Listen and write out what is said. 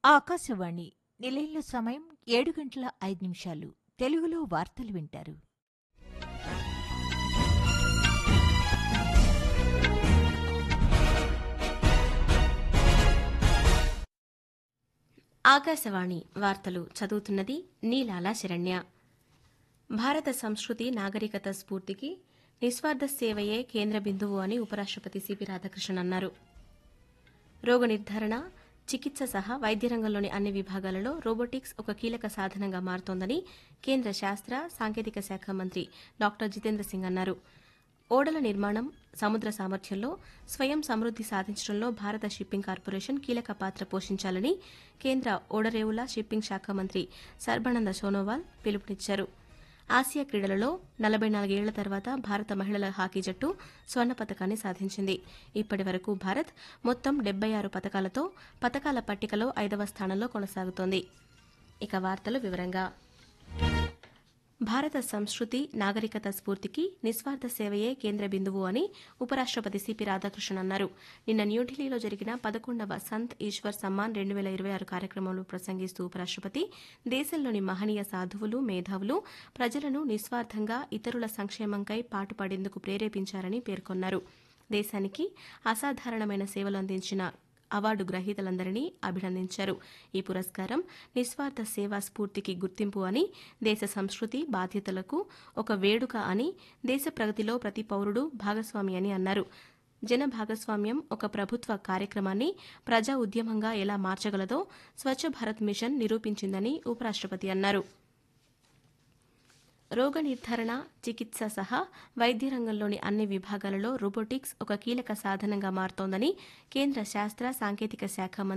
ఆకాశవాణి నిలయంలో సమయం ఏడు గంటల ఐదు నిమిషాలు తెలుగులో వార్తలు వింటారు ఆకాశవాణి వార్తలు చదువుతున్నది నీలాల శరణ్య భారత సంస్కృతి నాగరికత స్ఫూర్తికి నిస్వార్థ సేవయే కేంద్ర బిందువు అని ఉపరాష్ట్రపతి సిపి రాధాకృష్ణన్ అన్నారు రోగ నిర్ధారణ చికిత్స సహా వైద్య రంగంలోని అన్ని విభాగాలలో రోబోటిక్స్ ఒక కీలక సాధనంగా మారుతోందని కేంద్ర శాస్త్ర సాంకేతిక శాఖ మంత్రి డాక్టర్ జితేంద్ర సింగ్ అన్నారు ఓడల నిర్మాణం సముద్ర సామర్థ్యంలో స్వయం సమృద్ది సాధించడంలో భారత షిప్పింగ్ కార్పొరేషన్ కీలక పాత్ర పోషించాలని కేంద్ర ఓడరేవుల షిప్పింగ్ శాఖ మంత్రి సర్బానంద సోనోవాల్ పిలుపునిచ్చారు ఆసియా క్రీడలలో నలభై నాలుగేళ్ల తర్వాత భారత మహిళల హాకీ జట్టు స్వర్ణ పతకాన్ని సాధించింది ఇప్పటి వరకు భారత్ మొత్తం డెబ్బై ఆరు పతకాలతో పతకాల పట్టికలో ఐదవ స్థానంలో కొనసాగుతోంది ఇక వార్తలు వివరంగా భారత సంస్కృతి నాగరికత స్ఫూర్తికి నిస్వార్థ సేవయే కేంద్ర బిందువు అని ఉపరాష్ట్రపతి సిపి రాధాకృష్ణన్ అన్నారు నిన్న న్యూఢిల్లీలో జరిగిన పదకొండవ సంత్ ఈశ్వర్ సమ్మాన్ రెండు వేల ఇరవై ఆరు కార్యక్రమంలో ప్రసంగిస్తూ ఉపరాష్ట్రపతి దేశంలోని మహనీయ సాధువులు మేధావులు ప్రజలను నిస్వార్థంగా ఇతరుల సంక్షేమంకై పాటుపడేందుకు ప్రేరేపించారని పేర్కొన్నారు దేశానికి అసాధారణమైన సేవలు అందించిన అవార్డు గ్రహీతలందరినీ అభినందించారు ఈ పురస్కారం నిస్వార్థ సేవా స్ఫూర్తికి గుర్తింపు అని దేశ సంస్కృతి బాధ్యతలకు ఒక వేడుక అని దేశ ప్రగతిలో ప్రతి పౌరుడు భాగస్వామి అని అన్నారు జన భాగస్వామ్యం ఒక ప్రభుత్వ కార్యక్రమాన్ని ప్రజా ఉద్యమంగా ఎలా మార్చగలదో స్వచ్ఛ భారత్ మిషన్ నిరూపించిందని ఉపరాష్ట్రపతి అన్నారు రోగ నిర్ధారణ చికిత్స సహా వైద్య రంగంలోని అన్ని విభాగాలలో రోబోటిక్స్ ఒక కీలక సాధనంగా మారుతోందని కేంద్ర శాస్త్ర సాంకేతిక శాఖ మంత్రి